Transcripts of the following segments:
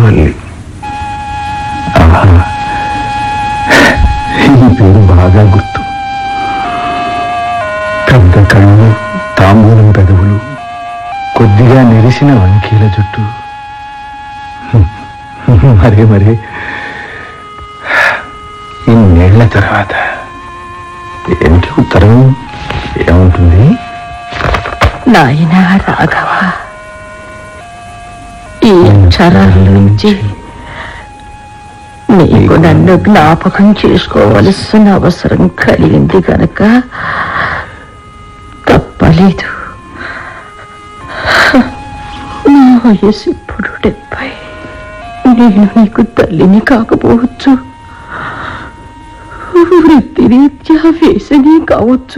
వల్లి ఆహా. ఈ పేరు బాగా గుర్తు పెద్ద కళ్ళు తాంబూలం పెదవులు కొద్దిగా నెరిసిన వంకీల జుట్టు మరే మరే ఇన్నేళ్ల తర్వాత ఏమిటి ఉత్తరం ఏముంటుంది నాయన రాఘవ ఈ క్షరాల నుంచి నీకు నన్ను జ్ఞాపకం చేసుకోవలసిన అవసరం కలిగింది గనక తప్పలేదు నా వయసు ఇప్పుడు డెబ్బై నేను నీకు తల్లిని కాకపోవచ్చు వృత్తిరీత్యా వేసని కావచ్చు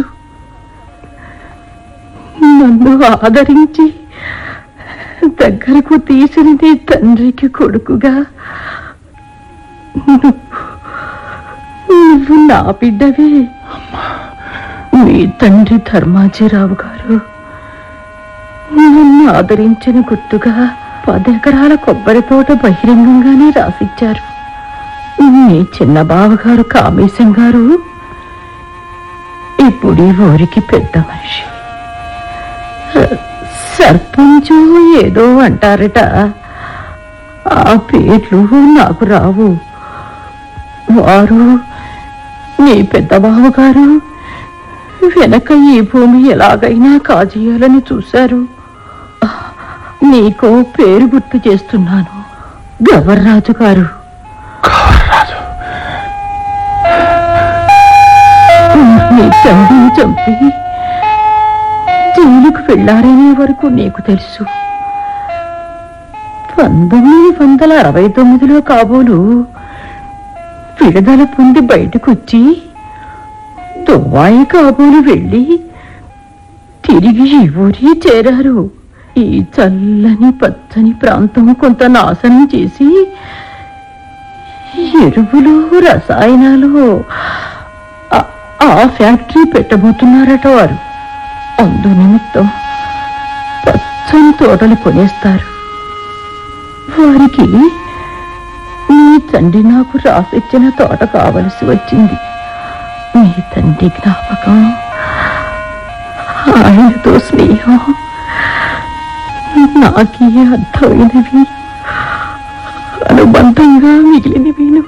నన్ను ఆదరించి దగ్గరకు తీసిన నీ తండ్రికి కొడుకుగా నువ్వు- నువ్వు నా బిడ్డవే మీ తండ్రి ధర్మాజీరావు గారు నన్ను ఆదరించిన గుర్తుగా పదెకరాల కొబ్బరి తోట బహిరంగంగానే రాసిచ్చారు మీ చిన్న బావగారు కామేశం గారు ఇప్పుడు ఈ ఊరికి పెద్ద మనిషి సర్పంచు ఏదో అంటారట ఆ పేర్లు నాకు రావు వారు నీ పెద్ద బావగారు వెనక ఈ భూమి ఎలాగైనా కాజేయాలని చూశారు నీకో పేరు గుర్తు చేస్తున్నాను గవర్రాజు గారు కావరాజు నీ తండ్రిని చంపి జైలుకు వెళ్ళారనే వరకు నీకు తెలుసు పంతొమ్మిది వందల అరవై తొమ్మిదిలో కాబోలు విడుదల పొంది బయటకు వచ్చి దుబాయి కాబోలు వెళ్ళి తిరిగి ఈ ఊరి చేరారు ఈ చల్లని పచ్చని ప్రాంతం కొంత నాశనం చేసి ఎరువులు రసాయనాలు ఆ- ఆ ఫ్యాక్టరీ పెట్టబోతున్నారట వారు అందు నిమిత్తం పచ్చని తోటలు కొనేస్తారు వారికి మీ తండ్రి నాకు రాసిచ్చిన తోట కావలసి వచ్చింది మీ తండ్రి జ్ఞాపకం ఆయనతో స్నేహం నాకే అర్థమైనవి అనుబంధంగా మిగిలినవిను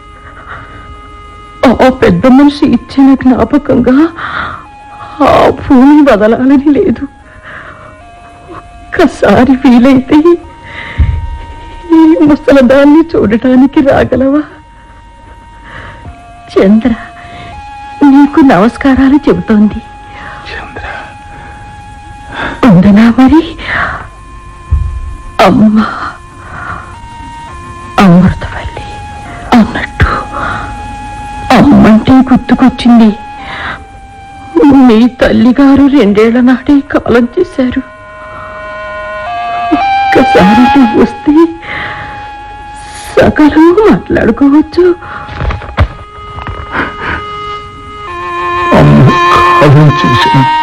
ఆ పెద్ద మనిషి ఇచ్చిన జ్ఞాపకంగా ఆ భూమి వదలాలని లేదు ఒక్కసారి వీలైతే ఈ ముసలదాన్ని చూడటానికి రాగలవా చంద్ర నీకు నమస్కారాలు చెబుతోంది చంద్ర ఉండనా మరి అమ్మ అమృతవల్లి అన్నట్టు అమ్మంటే గుర్తుకొచ్చింది మీ తల్లిగారు రెండేళ్ల నాడే కాలం చేశారు ఒక్కసారి నువ్వు వస్తే సకలం మాట్లాడుకోవచ్చు అమ్మ కాలం చేసిన